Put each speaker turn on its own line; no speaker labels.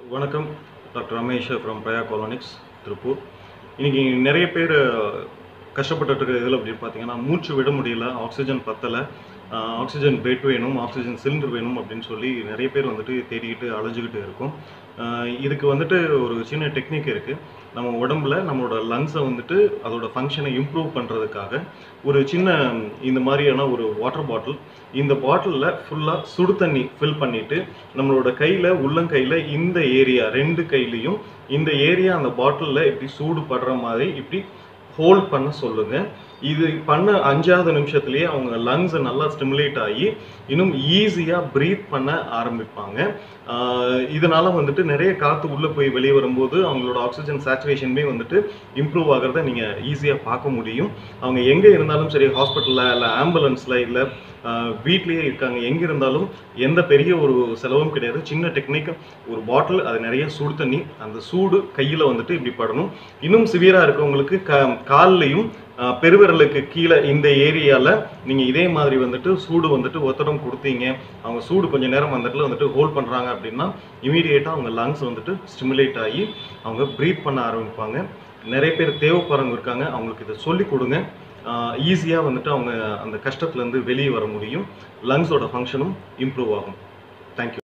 வணக்கம் doctor Ramesh from பிரயா காலனிக்ஸ் திருப்பூர் இன்னைக்கு நிறைய பேர் கஷ்டப்பட்டுட்டு இருக்கிற இதில் அப்படின்னு பார்த்தீங்கன்னா மூச்சு விட முடியல ஆக்சிஜன் பத்தலை ஆக்சிஜன் பெட் வேணும் ஆக்சிஜன் சிலிண்டர் வேணும் அப்படின்னு சொல்லி நிறைய பேர் வந்துட்டு தேடிக்கிட்டு அலைஞ்சிக்கிட்டு இருக்கும் ஆஹ் இதுக்கு வந்துட்டு ஒரு சின்ன டெக்னிக் இருக்குது நம்ம உடம்புல நம்மளோட லங்ஸை வந்துட்டு அதோட ஃபங்க்ஷனை இம்ப்ரூவ் பண்ணுறதுக்காக ஒரு சின்ன இந்த மாதிரியான ஒரு வாட்டர் பாட்டில் இந்த பாட்டிலில் ஃபுல்லாக சுடு தண்ணி ஃபில் பண்ணிட்டு நம்மளோட கையில் உள்ளங்கையில் இந்த ஏரியா ரெண்டு கையிலையும் இந்த ஏரியா அந்த பாட்டிலில் இப்படி சூடு படுற மாதிரி இப்படி ஹோல்ட் பண்ண சொல்லுங்க இது பண்ண அஞ்சாவது நிமிஷத்துலேயே அவங்க லங்ஸ் நல்லா ஸ்டிமுலேட் ஆகி இன்னும் ஈஸியாக ப்ரீத் பண்ண ஆரம்பிப்பாங்க ஆஹ் இதனால வந்துட்டு நிறைய காற்று உள்ளே போய் வெளியே வரும்போது அவங்களோட ஆக்சிஜன் சேச்சுரேஷனுமே வந்துட்டு இம்ப்ரூவ் ஆகிறத நீங்கள் ஈஸியாக பார்க்க முடியும் அவங்க எங்கே இருந்தாலும் சரி ஹாஸ்பிட்டலில் இல்லை ஆம்புலன்ஸில் இல்லை வீட்லேயே இருக்காங்க எங்கே இருந்தாலும் எந்த பெரிய ஒரு செலவும் கிடையாது சின்ன டெக்னிக் ஒரு பாட்டில் அது நிறைய சூடு தண்ணி அந்த சூடு கையில் வந்துட்டு இப்படி படணும் இன்னும் சிவியராக இருக்கவங்களுக்கு க கால்லையும் ஆஹ் பெருவிரலுக்கு கீழே இந்த ஏரியாவில் நீங்கள் இதே மாதிரி வந்துட்டு சூடு வந்துட்டு ஒத்தடம் கொடுத்தீங்க அவங்க சூடு கொஞ்சம் நேரம் அந்த இடத்துல வந்துட்டு ஹோல்ட் பண்ணுறாங்க அப்படின்னா இமீடியேட்டாக அவங்க லங்ஸ் வந்துட்டு ஸ்டிமுலேட் ஆகி அவங்க ப்ரீத் பண்ண ஆரம்பிப்பாங்க நிறைய பேர் தேவைப்படுறவங்க இருக்காங்க அவங்களுக்கு இதை சொல்லி கொடுங்க ஈஸியாக வந்துட்டு அவங்க அந்த கஷ்டத்துலேருந்து வெளியே வர முடியும் லங்ஸோட ஃபங்க்ஷனும் இம்ப்ரூவ் ஆகும் தேங்க்யூ